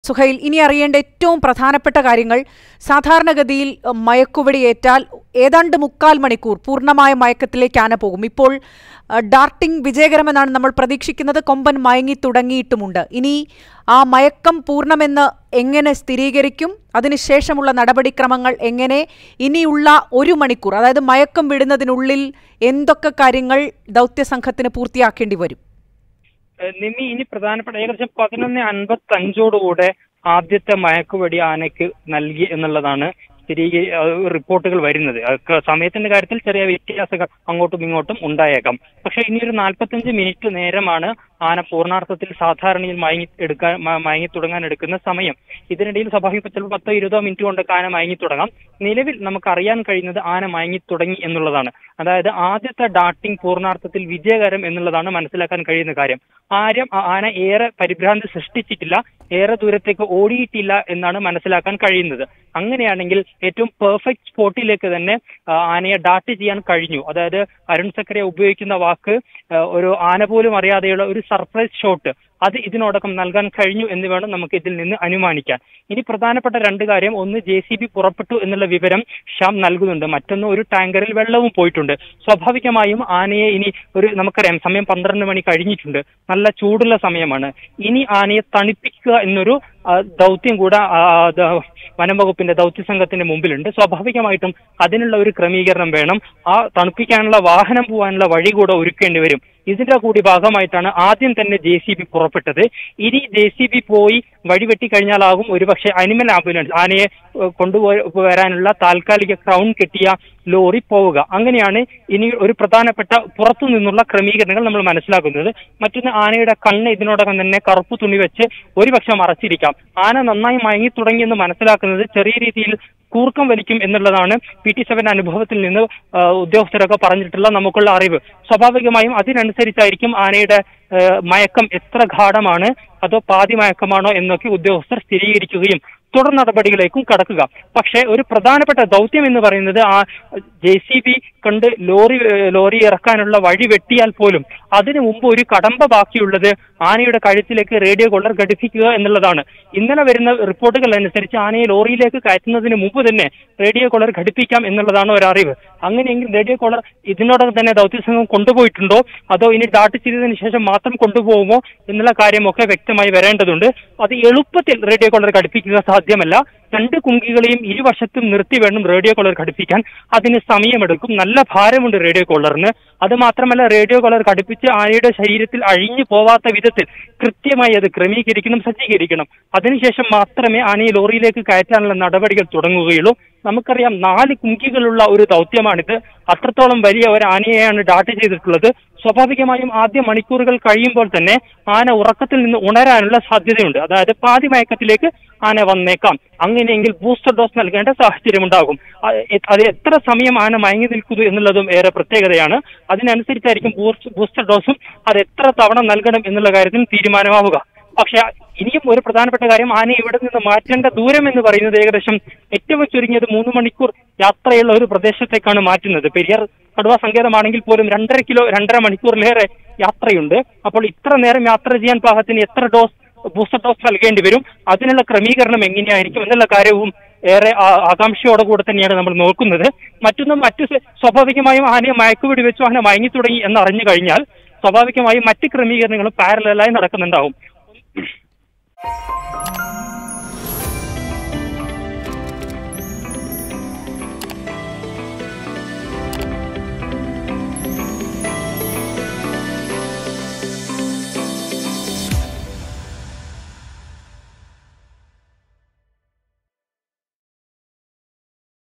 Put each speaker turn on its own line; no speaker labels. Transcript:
സുഹൈൽ ഇനി അറിയേണ്ട ഏറ്റവും പ്രധാനപ്പെട്ട കാര്യങ്ങൾ സാധാരണഗതിയിൽ അഹ്, മയക്കുവെടിയേറ്റാൽ ഏതാണ്ട് മുക്കാൽ മണിക്കൂർ പൂർണ്ണമായ മയക്കത്തിലേക്ക് ആന പോകും ഇപ്പോൾ അഹ്, ഡാർട്ടിംഗ് വിജയകരമെന്നാണ് നമ്മൾ പ്രതീക്ഷിക്കുന്നത് കൊമ്പൻ മയങ്ങി തുടങ്ങിയിട്ടുമുണ്ട് ഇനി ആ മയക്കം പൂർണ്ണമെന്ന് എങ്ങനെ സ്ഥിരീകരിക്കും അതിനുശേഷമുള്ള നടപടിക്രമങ്ങൾ എങ്ങനെ ഇനിയുള്ള ഒരു മണിക്കൂർ അതായത് മയക്കം വിടുന്നതിനുള്ളിൽ എന്തൊക്കെ കാര്യങ്ങൾ ദൗത്യസംഘത്തിന് പൂർത്തിയാക്കേണ്ടി വരും
ഏഹ് നിമി ഇനി പ്രധാനപ്പെട്ട ഏകദേശം പതിനൊന്ന് അൻപത്തി അഞ്ചോടുകൂടെ ആദ്യത്തെ മയക്കുവെടി ആനയ്ക്ക് നൽകി എന്നുള്ളതാണ് സ്ഥിരീകരി അഹ് റിപ്പോർട്ടുകൾ വരുന്നത് അതൊക്കെ സമയത്തിന്റെ കാര്യത്തിൽ ചെറിയ വ്യത്യാസങ്ങൾ അങ്ങോട്ടും ഇങ്ങോട്ടും ഉണ്ടായേക്കാം പക്ഷെ ഇനി ഒരു നാൽപ്പത്തഞ്ച് മിനിറ്റ് നേരമാണ് ആന പൂർണ്ണാർത്ഥത്തിൽ സാധാരണയിൽ മയങ്ങി എടുക്കാൻ മ- മയങ്ങി തുടങ്ങാൻ എടുക്കുന്ന സമയം ഇതിനിടയിൽ സ്വാഭാവിക ചിലപ്പോൾ പത്തോ ഇരുപതോ മിനിറ്റ് കൊണ്ടൊക്കെ ആന മയങ്ങി തുടങ്ങാം നിലവിൽ നമുക്ക് അറിയാൻ കഴിയുന്നത് ആന മയങ്ങി തുടങ്ങി എന്നുള്ളതാണ് അതായത് ആദ്യത്തെ ഡാട്ടിംഗ് പൂർണ്ണാർത്ഥത്തിൽ വിജയകരം എന്നുള്ളതാണ് മനസ്സിലാക്കാൻ കഴിയുന്ന കാര്യം ആരും ആ ആന ഏറെ പരിഭ്രാന്തി സൃഷ്ടിച്ചിട്ടില്ല ഏറെ ദൂരത്തേക്ക് ഓടിയിട്ടില്ല എന്നാണ് മനസ്സിലാക്കാൻ കഴിയുന്നത് അങ്ങനെയാണെങ്കിൽ ഏറ്റവും പെർഫെക്റ്റ് സ്പോട്ടിലേക്ക് തന്നെ ആ, ആനയെ ഡാട്ട് ചെയ്യാൻ കഴിഞ്ഞു അതായത് അരുൺ സക്കരെ ഉപയോഗിക്കുന്ന വാക്ക് ആ, ഒരു ആന പോലും അറിയാതെയുള്ള ഒരു സർപ്രൈസ് ഷോട്ട് അത് ഇതിനോടകം നൽകാൻ കഴിഞ്ഞു എന്ന് വേണം നമുക്ക് ഇതിൽ നിന്ന് അനുമാനിക്കാൻ ഇനി പ്രധാനപ്പെട്ട രണ്ട് കാര്യം ഒന്ന് ജെ സി ബി പുറപ്പെട്ടു എന്നുള്ള വിവരം ഷ്യാം നൽകുന്നുണ്ട് മറ്റൊന്ന് ഒരു ടാങ്കറിൽ വെള്ളവും പോയിട്ടുണ്ട് സ്വാഭാവികമായും ആനയെ ഇനി ഒരു നമുക്കറിയാം സമയം പന്ത്രണ്ട് മണി കഴിഞ്ഞിട്ടുണ്ട് നല്ല ചൂടുള്ള സമയമാണ് ഇനി ആനയെ തണുപ്പിക്കുക എന്നൊരു ആ, ദൗത്യം കൂടെ ആ, ദ- വനം വകുപ്പിന്റെ ദൗത്യ സംഘത്തിന്റെ മുമ്പിലുണ്ട് സ്വാഭാവികമായിട്ടും അതിനുള്ള ഒരു ക്രമീകരണം വേണം ആ തണുപ്പിക്കാനുള്ള വാഹനം പോകാനുള്ള വഴി കൂടെ ഒരുക്കേണ്ടി വരും ഇതിന്റെ കൂടി ഭാഗമായിട്ടാണ് ആദ്യം തന്നെ ജെ സി ബി പുറപ്പെട്ടത് ഇനി ജെ സി ബി പോയി വഴി വെട്ടിക്കഴിഞ്ഞാലാകും ഒരുപക്ഷെ അനിമൽ ആംബുലൻസ് ആനയെ ഏഹ്, കൊണ്ടുപോയി വരാനുള്ള താൽക്കാലിക ക്രൗൺ കെട്ടിയ ലോറി പോവുക അങ്ങനെയാണ് ഇനി ഒരു പ്രധാനപ്പെട്ട പുറത്തു നിന്നുള്ള ക്രമീകരണങ്ങൾ നമ്മൾ മനസ്സിലാക്കുന്നത് മറ്റൊന്ന് ആനയുടെ കണ്ണ് ഇതിനോടകം തന്നെ കറുപ്പ് തുണി വെച്ച് ഒരുപക്ഷെ മറച്ചിരിക്കാം ആന നന്നായി മയങ്ങി തുടങ്ങിയെന്ന് മനസ്സിലാക്കുന്നത് ചെറിയ രീതിയിൽ കൂർക്കം വലിക്കും എന്നുള്ളതാണ് പി ടി സെവൻ അനുഭവത്തിൽ നിന്ന് ആ, ഉദ്യോഗസ്ഥരൊക്കെ പറഞ്ഞിട്ടുള്ള നമുക്കുള്ള അറിവ് സ്വാഭാവികമായും അതിനനുസരിച്ചായിരിക്കും ആനയുടെ ആ, മയക്കം എത്ര ഗാഠമാണ് അതോ പാതി മയക്കമാണോ എന്നൊക്കെ ഉദ്യോഗസ്ഥർ സ്ഥിരീകരിക്കുകയും തുടർ നടപടികളിലേക്കും കടക്കുക പക്ഷേ ഒരു പ്രധാനപ്പെട്ട ദൗത്യം എന്ന് പറയുന്നത് ആ ജെ സി ബി കൊണ്ട് ലോറി ഏഹ്, ലോറി ഇറക്കാനുള്ള വഴി വെട്ടിയാൽ പോലും അതിനു മുമ്പ് ഒരു കടമ്പ ബാക്കിയുള്ളത് ആനയുടെ കഴുത്തിലേക്ക് റേഡിയോ കോളർ ഘടിപ്പിക്കുക എന്നുള്ളതാണ് ഇന്നലെ വരുന്ന റിപ്പോർട്ടുകൾ അനുസരിച്ച് ആനയെ ലോറിയിലേക്ക് കയറ്റുന്നതിന് മുമ്പ് തന്നെ റേഡിയോ കോളർ ഘടിപ്പിക്കാം എന്നുള്ളതാണ് ഒരു അറിവ് അങ്ങനെയെങ്കിൽ റേഡിയോ കോളർ ഇതിനോടകം തന്നെ ദൗത്യസംഘം കൊണ്ടുപോയിട്ടുണ്ടോ അതോ ഇനി ഡാട്ട് ചെയ്തതിനു ശേഷം മാത്രം കൊണ്ടുപോകുമോ എന്നുള്ള കാര്യമൊക്കെ വ്യക്തമായി വരേണ്ടതുണ്ട് അത് എളുപ്പത്തിൽ റേഡിയോ കോളർ ഘടിപ്പിക്കുക സാധ്യമല്ല രണ്ട് കുങ്കികളെയും ഇരുവശത്തും നിർത്തി വേണം റേഡിയോ കോളർ ഘടിപ്പിക്കാൻ അതിന് സമയമെടുക്കും നല്ല ഭാരമുണ്ട് റേഡിയോ കോളറിന് അത് മാത്രമല്ല റേഡിയോ കോളർ ഘടിപ്പിച്ച് ആനയുടെ ശരീരത്തിൽ അഴിഞ്ഞു പോവാത്ത വിധത്തിൽ കൃത്യമായി അത് ക്രമീകരിക്കണം സജ്ജീകരിക്കണം അതിനുശേഷം മാത്രമേ ആനയെ ലോറിയിലേക്ക് കയറ്റാനുള്ള നടപടികൾ തുടങ്ങുകയുള്ളൂ നമുക്കറിയാം നാല് കുങ്കികളുള്ള ഒരു ദൗത്യമാണിത് അത്രത്തോളം വലിയ ഒരു ആനയെയാണ് ഡാട്ട് ചെയ്തിട്ടുള്ളത് സ്വാഭാവികമായും ആദ്യ മണിക്കൂറുകൾ കഴിയുമ്പോൾ തന്നെ ആന ഉറക്കത്തിൽ നിന്ന് ഉണരാനുള്ള സാധ്യതയുണ്ട് അതായത് പാതി മയക്കത്തിലേക്ക് ആന വന്നേക്കാം അങ്ങനെയെങ്കിൽ ബൂസ്റ്റർ ഡോസ് നൽകേണ്ട സാഹചര്യമുണ്ടാകും അത് എ- അത് എത്ര സമയം ആന മയങ്ങി നിൽക്കുന്നു എന്നുള്ളതും ഏറെ പ്രത്യേകതയാണ് അതിനനുസരിച്ചായിരിക്കും ബൂസ്റ്റ് ബൂസ്റ്റർ ഡോസും അത് എത്ര തവണ നൽകണം എന്നുള്ള കാര്യത്തിൽ തീരുമാനമാവുക പക്ഷെ ഇനിയും ഒരു പ്രധാനപ്പെട്ട കാര്യം ആനയെ ഇവിടെ നിന്ന് മാറ്റേണ്ട ദൂരം എന്ന് പറയുന്നത് ഏകദേശം ഏറ്റവും ചുരുങ്ങിയത് മൂന്ന് മണിക്കൂർ യാത്രയുള്ള ഒരു പ്രദേശത്തേക്കാണ് മാറ്റുന്നത് പെരിയാർ കടുവ സങ്കേതമാണെങ്കിൽ പോലും രണ്ടര കിലോ രണ്ടര മണിക്കൂറിലേറെ യാത്രയുണ്ട് അപ്പോൾ ഇത്ര നേരം യാത്ര ചെയ്യാൻ പാകത്തിന് എത്ര ഡോസ് ബൂസ്റ്റർ ഡോസ് നൽകേണ്ടി വരും അതിനുള്ള ക്രമീകരണം എങ്ങനെയായിരിക്കും എന്നുള്ള കാര്യവും ഏറെ ആ- ആകാംക്ഷയോടെ കൂടെ തന്നെയാണ് നമ്മൾ നോക്കുന്നത് മറ്റൊന്നും മറ്റു സ- സ്വാഭാവികമായും ആനയെ മയക്കുപിടി വെച്ചു ആന മയങ്ങി തുടങ്ങി എന്ന് അറിഞ്ഞു കഴിഞ്ഞാൽ സ്വാഭാവികമായും മറ്റ് ക്രമീകരണങ്ങളും പാരലായി നടക്കുന്നുണ്ടാവും